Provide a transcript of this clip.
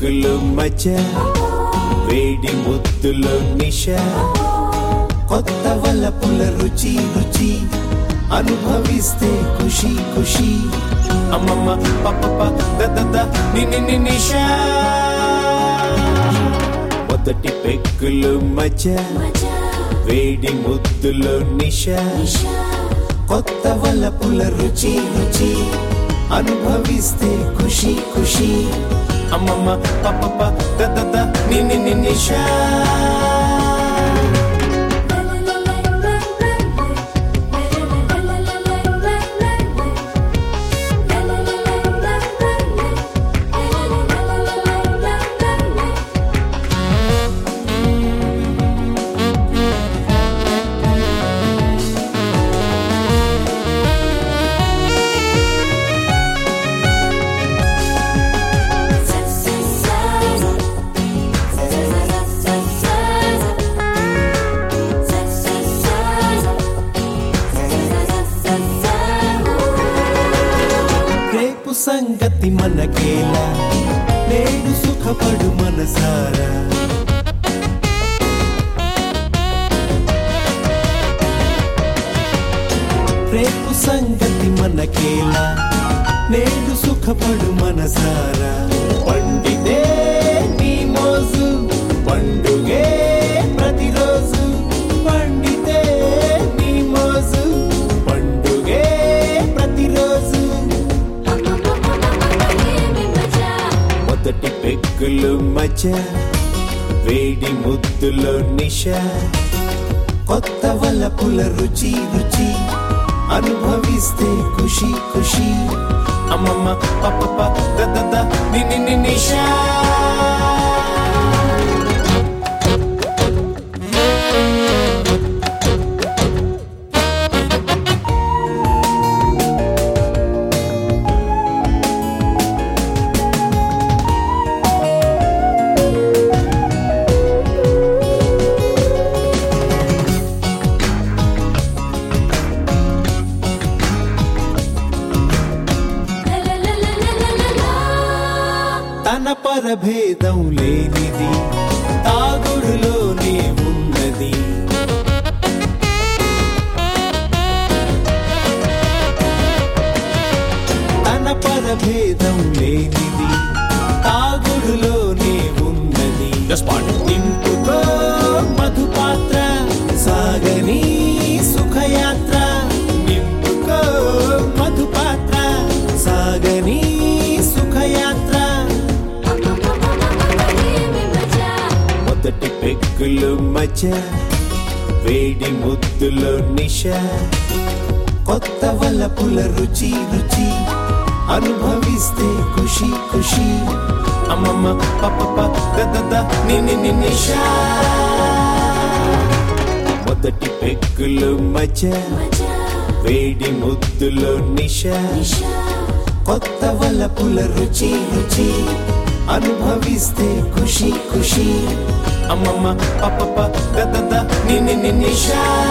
పెక్కులు మధ్య వేడి ముద్దులో నిష కొత్త వల్లపుల రుచి రుచి అనుభవిస్తే ఖుషి ఖుషి అమ్మమ్మ పప్ప దద నిన్ని నిషా మొదటి పెక్కులు మధ్య వేడి ముద్దులో నిష కొత్త వల్లపుల రుచి రుచి అనుభవిస్తే ఖుషి ఖుషి అమ్మమ్మ పప్ప దద నిన్ని నిషా రేపు సంగతి మనకేలా నేడు సుఖపడు మనసారా రేపు సంగతి మనకేలా నేడు సుఖపడు మనసారా పండితే నీ మోజు పండుగే ప్రతిరోజు పండితే నీ మోజు పండుగే ప్రతిరోజు మొదటి పెక్కులు మధ్య వేడి ముద్దులో నిష కొత్త వల్లపుల రుచి రుచి అనుభవిస్తే ఖుషి ఖుషి అమ్మమ్మ పప్ప దద నిన్ని నిషా తన పరభేదం లేనిది తాగుడులోనే ఉన్నది తన పరభేదం లేనిది తాగుడులోనే ఉన్నది నింపుకో మధుపాత్ర సాగని సుఖయాత్ర నింపుకో మధుపాత్ర సాగని సుఖయాత్ర మొదటి పెక్కులు మధ్య వేడి ముద్దులో నిష కొత్త వల్లపుల రుచి రుచి అనుభవిస్తే ఖుషి ఖుషి అమ్మమ్మ పప్ప దద నిన్ని నిషా మొదటి పెక్కులు మధ్య వేడి ముద్దులో నిష కొత్త వల్లపుల రుచి రుచి అనుభవిస్తే ఖుషి ఖుషి అమ్మమ్మ పప్ప దద నిన్ని నిషా